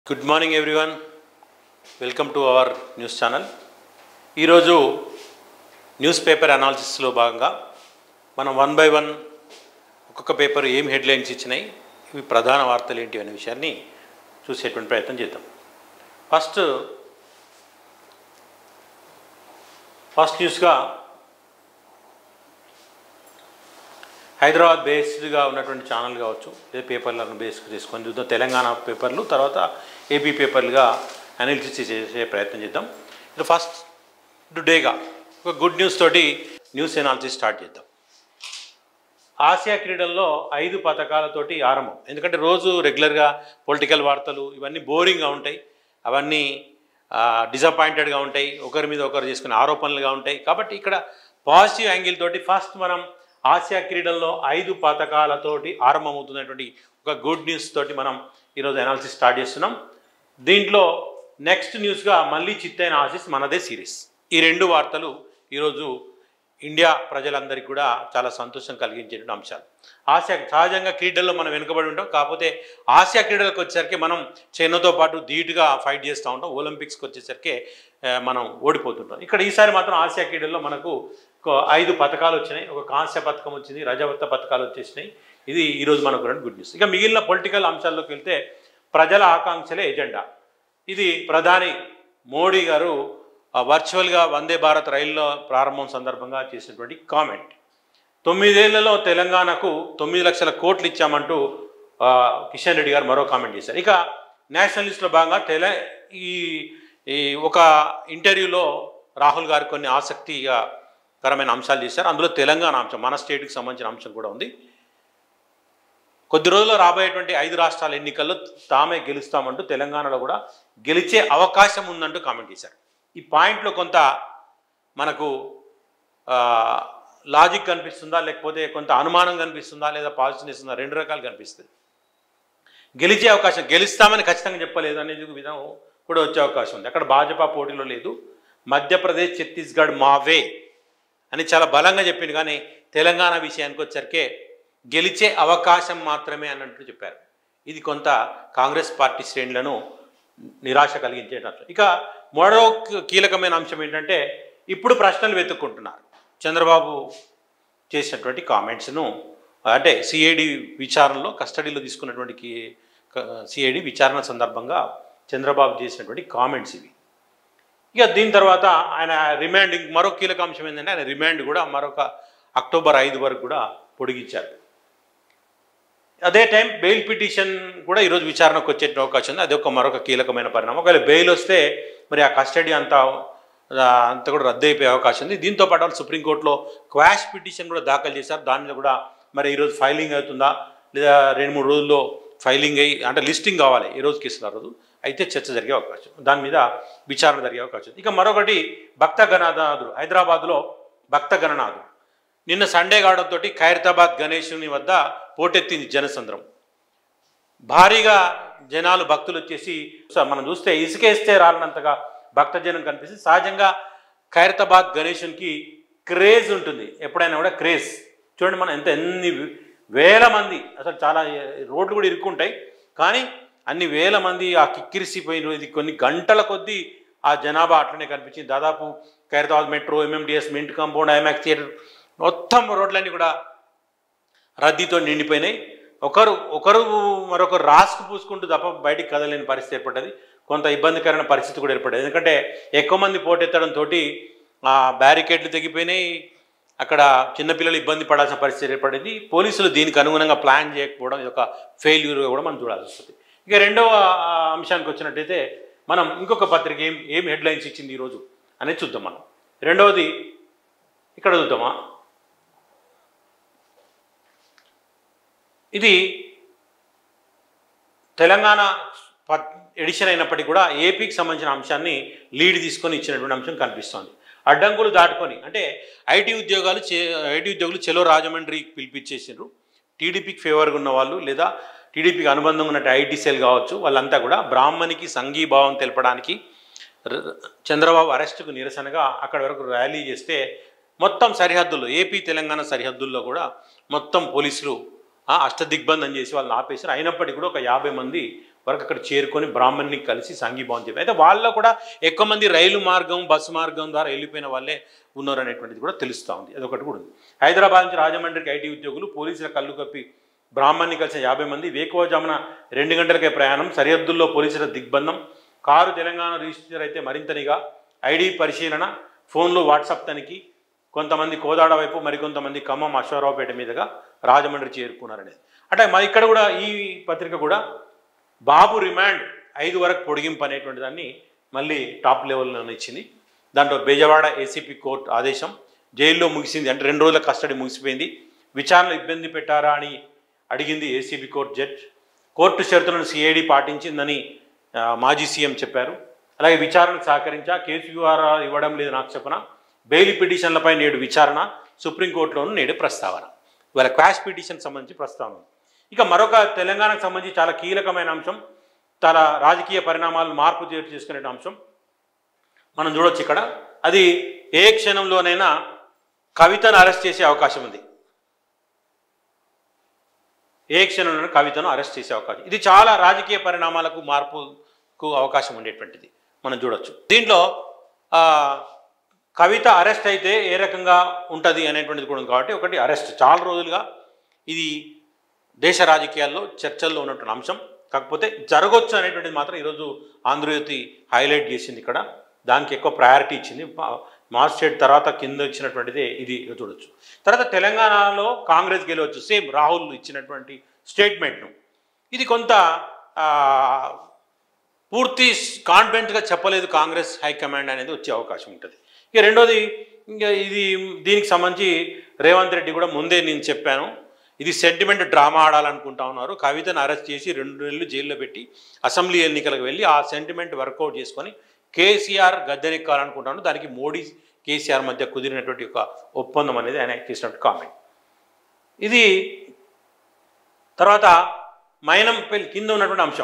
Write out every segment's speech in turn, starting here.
Good morning everyone welcome to our news channel ఈరోజు newspaper అనాలిసిస్లో భాగంగా మనం వన్ బై వన్ ఒక్కొక్క పేపర్ ఏం హెడ్లైన్స్ ఇచ్చినాయి ఇవి ప్రధాన వార్తలు ఏంటి అనే విషయాన్ని చూసేటువంటి ప్రయత్నం చేద్దాం ఫస్ట్ ఫస్ట్ న్యూస్గా హైదరాబాద్ బేస్డ్గా ఉన్నటువంటి ఛానల్ కావచ్చు లేదా పేపర్లను బేస్ చేసుకొని చూద్దాం తెలంగాణ పేపర్లు తర్వాత ఏపీ పేపర్లుగా అనాలిసిస్ చేసే ప్రయత్నం చేద్దాం ఇది ఫస్ట్ డేగా ఒక గుడ్ న్యూస్ తోటి న్యూస్ అనాలిసిస్ స్టార్ట్ చేద్దాం ఆసియా క్రీడల్లో ఐదు పథకాలతోటి ఆరంభం ఎందుకంటే రోజు రెగ్యులర్గా పొలిటికల్ వార్తలు ఇవన్నీ బోరింగ్గా ఉంటాయి అవన్నీ డిసప్పాయింటెడ్గా ఉంటాయి ఒకరి మీద ఒకరు చేసుకునే ఆరోపణలుగా ఉంటాయి కాబట్టి ఇక్కడ పాజిటివ్ యాంగిల్ తోటి ఫస్ట్ మనం ఆసియా క్రీడల్లో ఐదు పథకాలతోటి ఆరంభమవుతున్నటువంటి ఒక గుడ్ న్యూస్ తోటి మనం ఈరోజు అనాలిసిస్ స్టార్ట్ చేస్తున్నాం దీంట్లో నెక్స్ట్ న్యూస్గా మళ్ళీ చిత్తైన ఆసిస్ మనదే సిరీస్ ఈ రెండు వార్తలు ఈరోజు ఇండియా ప్రజలందరికీ కూడా చాలా సంతోషం కలిగించేటువంటి అంశాలు ఆసియా సహజంగా క్రీడల్లో మనం వెనుకబడి ఉంటాం కాకపోతే ఆసియా క్రీడలకు వచ్చేసరికి మనం చైనాతో పాటు ధీటుగా ఫైట్ చేస్తూ ఉంటాం ఒలింపిక్స్కి వచ్చేసరికి ఆ, మనం ఓడిపోతుంటాం ఇక్కడ ఈసారి మాత్రం ఆసియా క్రీడల్లో మనకు ఒక ఐదు పథకాలు వచ్చినాయి ఒక కాంస్య పథకం వచ్చింది రజవత్త పథకాలు వచ్చేసినాయి ఇది ఈరోజు మనకు రెండు గుడ్ న్యూస్ ఇక మిగిలిన పొలిటికల్ అంశాల్లోకి వెళ్తే ప్రజల ఆకాంక్షలే ఎజెండా ఇది ప్రధాని మోడీ గారు ఆ, వర్చువల్గా వందే భారత్ రైల్లో ప్రారంభం సందర్భంగా చేసినటువంటి కామెంట్ తొమ్మిదేళ్లలో తెలంగాణకు తొమ్మిది లక్షల కోట్లు ఇచ్చామంటూ ఆ, కిషన్ రెడ్డి గారు మరో కామెంట్ చేశారు ఇక నేషనలిస్ట్లో భాగంగా తెల ఈ ఈ ఒక ఇంటర్వ్యూలో రాహుల్ గారు కొన్ని ఆసక్తికరమైన అంశాలు చేశారు అందులో తెలంగాణ అంశం మన స్టేట్కి సంబంధించిన అంశం కూడా ఉంది కొద్ది రోజుల్లో రాబోయేటువంటి ఐదు రాష్ట్రాల ఎన్నికల్లో తామే గెలుస్తామంటూ తెలంగాణలో కూడా గెలిచే అవకాశం ఉందంటూ కామెంట్ చేశారు ఈ పాయింట్లో కొంత మనకు ఆ, లాజిక్ కనిపిస్తుందా లేకపోతే కొంత అనుమానం కనిపిస్తుందా లేదా పాజిటివ్నెస్ ఉందా రెండు రకాలు కనిపిస్తుంది గెలిచే అవకాశం గెలుస్తామని ఖచ్చితంగా చెప్పలేదు అనేది ఒక విధం కూడా వచ్చే అవకాశం ఉంది అక్కడ భాజపా పోటీలో లేదు మధ్యప్రదేశ్ ఛత్తీస్గఢ్ మావే అని చాలా బలంగా చెప్పింది కానీ తెలంగాణ విషయానికి వచ్చరికే గెలిచే అవకాశం మాత్రమే అన్నట్టు చెప్పారు ఇది కొంత కాంగ్రెస్ పార్టీ శ్రేణులను నిరాశ కలిగించేటట్లు ఇక మరో కీ- కీలకమైన అంశం ఏంటంటే ఇప్పుడు ప్రశ్నలు వెతుక్కుంటున్నారు చంద్రబాబు చేసినటువంటి కామెంట్స్ను అంటే సిఐడి విచారణలో కస్టడీలో తీసుకున్నటువంటి సిఐడి విచారణ సందర్భంగా చంద్రబాబు చేసినటువంటి కామెంట్స్ ఇవి ఇక దీని తర్వాత ఆయన రిమాండ్ ఇంక మరో కీలక అంశం ఏంటంటే ఆయన రిమాండ్ కూడా మరొక అక్టోబర్ ఐదు వరకు కూడా పొడిగించారు అదే టైం బెయిల్ పిటిషన్ కూడా ఈరోజు విచారణకు వచ్చే అవకాశం ఉంది అది ఒక మరొక కీలకమైన పరిణామం ఒకవేళ బెయిల్ వస్తే మరి ఆ కస్టడీ అంతా ఆ, అంతా కూడా రద్దు అయిపోయే అవకాశం ఉంది దీంతో పాటు వాళ్ళు సుప్రీంకోర్టులో క్వాష్ పిటిషన్ కూడా దాఖలు చేశారు దానిలో కూడా మరి ఈరోజు ఫైలింగ్ అవుతుందా లేదా రెండు మూడు రోజుల్లో ఫైలింగ్ అయ్యి అంటే లిస్టింగ్ కావాలి ఈ రోజుకి ఇస్తున్నారు రోజు అయితే చర్చ జరిగే అవకాశం దాని మీద విచారణ జరిగే అవకాశం ఉంది. ఇక మరొకటి భక్త గణనాథుడు హైదరాబాద్లో భక్త గణనాథుడు నిన్న సండే కావడంతో ఖైరతాబాద్ గణేశుని వద్ద పోటెత్తింది జనసంద్రం భారీగా జనాలు భక్తులు వచ్చేసి స- మనం చూస్తే ఇసుకేస్తే రాలనంతగా భక్తజనం కనిపిస్తుంది సహజంగా ఖైరతాబాద్ గణేశునికి క్రేజ్ ఉంటుంది ఎప్పుడైనా కూడా క్రేజ్ చూడండి మనం ఎంత ఎన్ని వేల మంది అసలు చాలా రోడ్లు కూడా ఇరుక్కుంటాయి కానీ అన్ని వేల మంది ఆ కిక్కిరిసిపోయిన ఇది కొన్ని గంటల కొద్దీ ఆ జనాభా అట్లనే కనిపించింది దాదాపు Khairatabad metro MMTS mint compound IMAX theatre మొత్తం రోడ్లన్నీ కూడా రద్దీతో నిండిపోయినాయి ఒకరు ఒకరు మరొకరు రాసుకు పూసుకుంటూ తప్ప బయటికి కదలేని పరిస్థితి ఏర్పడ్డది కొంత ఇబ్బందికరమైన పరిస్థితి కూడా ఏర్పడ్డది ఎందుకంటే ఎక్కువ మంది పోటెత్తడంతో ఆ బ్యారికేడ్లు తెగిపోయినాయి అక్కడ చిన్నపిల్లలు ఇబ్బంది పడాల్సిన పరిస్థితి ఏర్పడింది పోలీసులు దీనికి అనుగుణంగా ప్లాన్ చేయకపోవడం ఇది ఒక ఫెయిల్యూర్గా కూడా మనం చూడాల్సి వస్తుంది ఇక రెండవ ఆ, అంశానికి వచ్చినట్టయితే మనం ఇంకొక పత్రిక ఏం ఏం హెడ్లైన్స్ ఇచ్చింది ఈరోజు అనేది చూద్దాం మనం రెండవది ఇక్కడ చూద్దామా ఇది తెలంగాణ ప- ఎడిషన్ అయినప్పటికీ కూడా ఏపీకి సంబంధించిన అంశాన్ని లీడ్ తీసుకొని ఇచ్చినటువంటి అంశం కనిపిస్తోంది అడ్డంకులు దాటుకొని అంటే ఐటీ ఉద్యోగాలు చే ఐటీ ఉద్యోగులు చెలో రాజమండ్రికి పిలిపించేసారు టీడీపీకి ఫేవర్గా ఉన్న వాళ్ళు లేదా టీడీపీకి అనుబంధంగా ఉన్నట్టు ఐటీ సెల్ కావచ్చు వాళ్ళంతా కూడా బ్రాహ్మణికి సంఘీభావం తెలపడానికి ర- చంద్రబాబు అరెస్టుకు నిరసనగా అక్కడ వరకు ర్యాలీ చేస్తే మొత్తం సరిహద్దుల్లో ఏపీ తెలంగాణ సరిహద్దుల్లో కూడా మొత్తం పోలీసులు ఆ, అష్టదిగ్బంధం చేసి వాళ్ళని ఆపేశారు అయినప్పటికీ కూడా ఒక యాభై మంది వరకు అక్కడ చేరుకొని బ్రాహ్మణ్ని కలిసి సంఘీభావం చెప్పి అయితే వాళ్ళలో కూడా ఎక్కువ మంది రైలు మార్గం బస్సు మార్గం ద్వారా వెళ్ళిపోయిన వాళ్ళే ఉన్నారు అనేటువంటిది కూడా తెలుస్తూ ఉంది అదొకటి కూడా ఉంది హైదరాబాద్ నుంచి రాజమండ్రికి ఐటీ ఉద్యోగులు పోలీసుల కళ్ళు కప్పి బ్రాహ్మణ్ని కలిసిన యాభై మంది వేకువజామున రెండు గంటలకే ప్రయాణం సరిహద్దుల్లో పోలీసుల దిగ్బంధం కారు తెలంగాణ రిజిస్టర్ అయితే మరింతనిగా ఐడి పరిశీలన ఫోన్లో వాట్సాప్ తనిఖీ కొంతమంది కోదాడ వైపు మరికొంతమంది ఖమ్మం అశ్వారావుపేట మీదుగా రాజమండ్రి చేరుకున్నారనేది అంటే మరి ఇక్కడ కూడా ఈ పత్రిక కూడా బాబు రిమాండ్ ఐదు వరకు పొడిగింపు అనేటువంటి దాన్ని మళ్ళీ టాప్ లెవెల్లో ఇచ్చింది దాంట్లో బెజవాడ ఏసీపీ కోర్టు ఆదేశం జైల్లో ముగిసింది అంటే రెండు రోజుల కస్టడీ ముగిసిపోయింది విచారణ ఇబ్బంది పెట్టారా అని అడిగింది ఏసీబీ కోర్టు జడ్జ్ కోర్టు షరతులను సిఐడి పాటించిందని ఆ, మాజీ సీఎం చెప్పారు అలాగే విచారణకు సహకరించా కేసు వివరాలు ఇవ్వడం లేదు నాకు చెప్పన బెయిల్ పిటిషన్లపై నేడు విచారణ సుప్రీంకోర్టులోనూ నేడు ప్రస్తావన ఇవాళ క్వాష్ పిటిషన్ సంబంధించి ప్రస్తావన ఉంది. ఇక మరొక తెలంగాణకు సంబంధించి చాలా కీలకమైన అంశం చాలా రాజకీయ పరిణామాలు మార్పు చేర్పు చేసుకునే అంశం మనం చూడొచ్చు ఇక్కడ అది ఏ క్షణంలోనైనా కవితను అరెస్ట్ చేసే అవకాశం ఉంది ఏ క్షణంలోనూ కవితను అరెస్ట్ చేసే అవకాశం ఇది చాలా రాజకీయ పరిణామాలకు మార్పుకు అవకాశం ఉండేటువంటిది మనం చూడొచ్చు దీంట్లో ఆ, కవిత అరెస్ట్ అయితే ఏ రకంగా ఉంటుంది అనేటువంటిది కూడా ఉంది కాబట్టి ఒకటి అరెస్ట్ చాలా రోజులుగా ఇది దేశ రాజకీయాల్లో చర్చల్లో ఉన్నటువంటి అంశం కాకపోతే జరగొచ్చు అనేటువంటిది మాత్రం ఈరోజు ఆంధ్రజ్యోతి హైలైట్ చేసింది ఇక్కడ దానికి ఎక్కువ ప్రయారిటీ ఇచ్చింది మార్చ్ స్టేట్ తర్వాత కింద ఇచ్చినటువంటిదే ఇది చూడొచ్చు తర్వాత తెలంగాణలో కాంగ్రెస్ గెలవచ్చు సేమ్ రాహుల్ ఇచ్చినటువంటి స్టేట్మెంట్ను ఇది కొంత ఆ, పూర్తి కాన్ఫిడెంట్గా చెప్పలేదు కాంగ్రెస్ హైకమాండ్ అనేది వచ్చే అవకాశం ఉంటుంది ఇక రెండోది ఇంకా ఇది దీనికి సంబంధించి రేవంత్ రెడ్డి కూడా ముందే నేను చెప్పాను ఇది సెంటిమెంట్ డ్రామా ఆడాలనుకుంటా ఉన్నారు కవితను అరెస్ట్ చేసి రెండు నెలలు జైల్లో పెట్టి అసెంబ్లీ ఎన్నికలకు వెళ్ళి ఆ సెంటిమెంట్ వర్కౌట్ చేసుకొని కేసీఆర్ గద్దెనెక్కాలనుకుంటాను దానికి మోడీ కేసీఆర్ మధ్య కుదిరినటువంటి ఒక ఒప్పందం అనేది ఆయన చేసినట్టు కామెంట్ ఇది తర్వాత మైనంపల్లి కింద ఉన్నటువంటి అంశం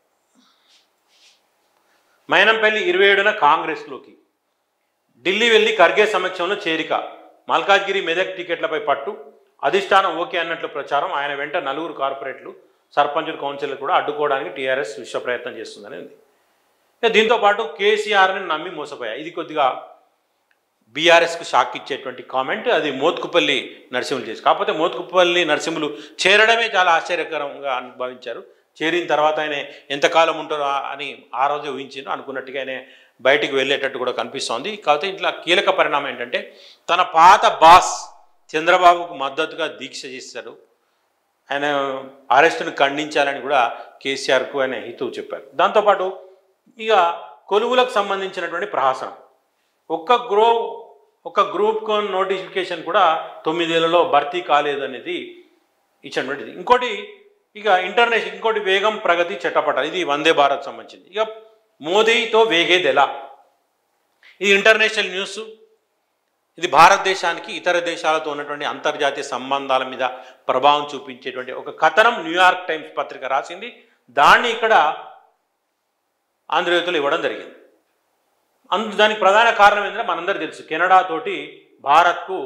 మైనంపల్లి ఇరవై ఏడున కాంగ్రెస్లోకి ఢిల్లీ వెళ్ళి ఖర్గే సమక్షంలో చేరిక మల్కాజ్గిరి మెదక్ టికెట్లపై పట్టు అధిష్టానం ఓకే అన్నట్లు ప్రచారం ఆయన వెంట నలుగురు కార్పొరేట్లు సర్పంచులు కౌన్సిలర్ కూడా అడ్డుకోవడానికి టీఆర్ఎస్ విశ్వ ప్రయత్నం చేస్తుందని ఉంది ఇక దీంతో పాటు కేసీఆర్ని నమ్మి మోసపోయాయి ఇది కొద్దిగా బీఆర్ఎస్కు షాక్ ఇచ్చేటువంటి కామెంట్ అది మోత్కుపల్లి నరసింహులు చేసి కాకపోతే మోత్కుపల్లి నరసింహులు చేరడమే చాలా ఆశ్చర్యకరంగా అనుభవించారు చేరిన తర్వాత ఆయన ఎంతకాలం ఉంటారో అని ఆ రోజే ఊహించిండు అనుకున్నట్టుగా ఆయన బయటికి వెళ్ళేటట్టు కూడా కనిపిస్తోంది కాకపోతే ఇట్లా కీలక పరిణామం ఏంటంటే తన పాత బాస్ చంద్రబాబుకు మద్దతుగా దీక్ష చేశారు ఆయన అరెస్టును ఖండించాలని కూడా కేసీఆర్కు ఆయన హితువు చెప్పారు దాంతోపాటు ఇక కొలువులకు సంబంధించినటువంటి ప్రహాసనం ఒక్క గ్రో ఒక గ్రూప్ కోన్ నోటిఫికేషన్ కూడా తొమ్మిదేళ్లలో భర్తీ కాలేదు అనేది ఇచ్చినటువంటిది ఇంకోటి ఇక ఇంటర్నేషనల్ ఇంకోటి వేగం ప్రగతి చట్టపట ఇది వందే భారత్ సంబంధించింది ఇక మోదీతో వేగేది ఎలా ఇది ఇంటర్నేషనల్ న్యూస్ ఇది భారతదేశానికి ఇతర దేశాలతో ఉన్నటువంటి అంతర్జాతీయ సంబంధాల మీద ప్రభావం చూపించేటువంటి ఒక కథనం న్యూయార్క్ టైమ్స్ పత్రిక రాసింది దాన్ని ఇక్కడ ఆంధ్రజ్యోతిలో ఇవ్వడం జరిగింది అందు దానికి ప్రధాన కారణం ఏంటంటే మనందరూ తెలుసు కెనడా తోటి భారత్కు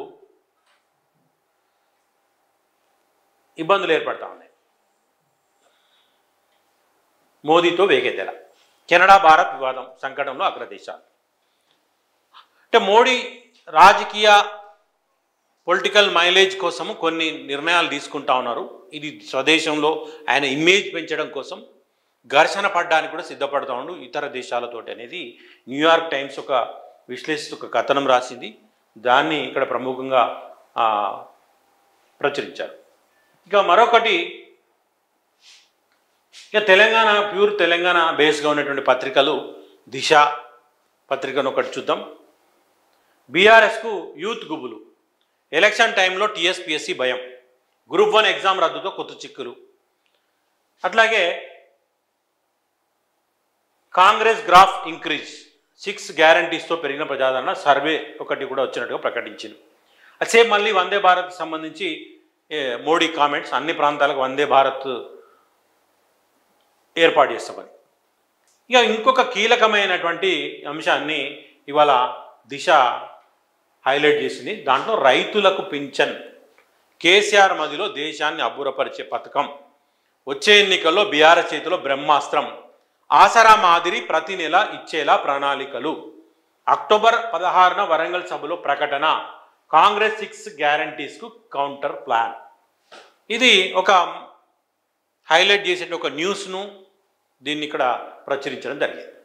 ఇబ్బందులు ఏర్పడతా ఉన్నాయి మోదీతో వేగేదెల కెనడా భారత్ వివాదం సంకటంలో అగ్రదేశాలు అంటే మోడీ రాజకీయ పొలిటికల్ మైలేజ్ కోసము కొన్ని నిర్ణయాలు తీసుకుంటా ఉన్నారు ఇది స్వదేశంలో ఆయన ఇమేజ్ పెంచడం కోసం ఘర్షణ పడడానికి కూడా సిద్ధపడతా ఉండు ఇతర దేశాలతోటి అనేది న్యూయార్క్ టైమ్స్ ఒక విశ్లేషిస్తూ ఒక కథనం రాసింది దాన్ని ఇక్కడ ప్రముఖంగా ఆ, ప్రచురించారు ఇక మరొకటి ఇక తెలంగాణ ప్యూర్ తెలంగాణ బేస్గా ఉన్నటువంటి పత్రికలు దిశ పత్రికను ఒకటి చూద్దాం బీఆర్ఎస్కు యూత్ గుబులు ఎలక్షన్ టైంలో టీఎస్పిఎస్సి భయం గ్రూప్ వన్ ఎగ్జామ్ రద్దుతో కొత్త చిక్కులు అట్లాగే కాంగ్రెస్ గ్రాఫ్ ఇంక్రీజ్ సిక్స్ గ్యారంటీస్తో పెరిగిన ప్రజాదరణ సర్వే ఒకటి కూడా వచ్చినట్టుగా ప్రకటించింది అదే మళ్ళీ వందే భారత్ సంబంధించి ఏ, మోడీ కామెంట్స్ అన్ని ప్రాంతాలకు వందే భారత్ ఏర్పాటు చేస్తామని ఇక ఇంకొక కీలకమైనటువంటి అంశాన్ని ఇవాళ దిశ హైలైట్ చేసింది దాంట్లో రైతులకు పింఛన్ కేసీఆర్ మదిలో దేశాన్ని అబ్బురపరిచే పథకం వచ్చే ఎన్నికల్లో బీఆర్ఎస్ చేతిలో బ్రహ్మాస్త్రం ఆసరా మాదిరి ప్రతి నెల ఇచ్చేలా ప్రణాళికలు అక్టోబర్ పదహారున వరంగల్ సభలో ప్రకటన కాంగ్రెస్ సిక్స్ గ్యారంటీస్కు కౌంటర్ ప్లాన్ ఇది ఒక హైలైట్ చేసే ఒక న్యూస్ను దీన్ని ఇక్కడ ప్రచురించడం జరిగింది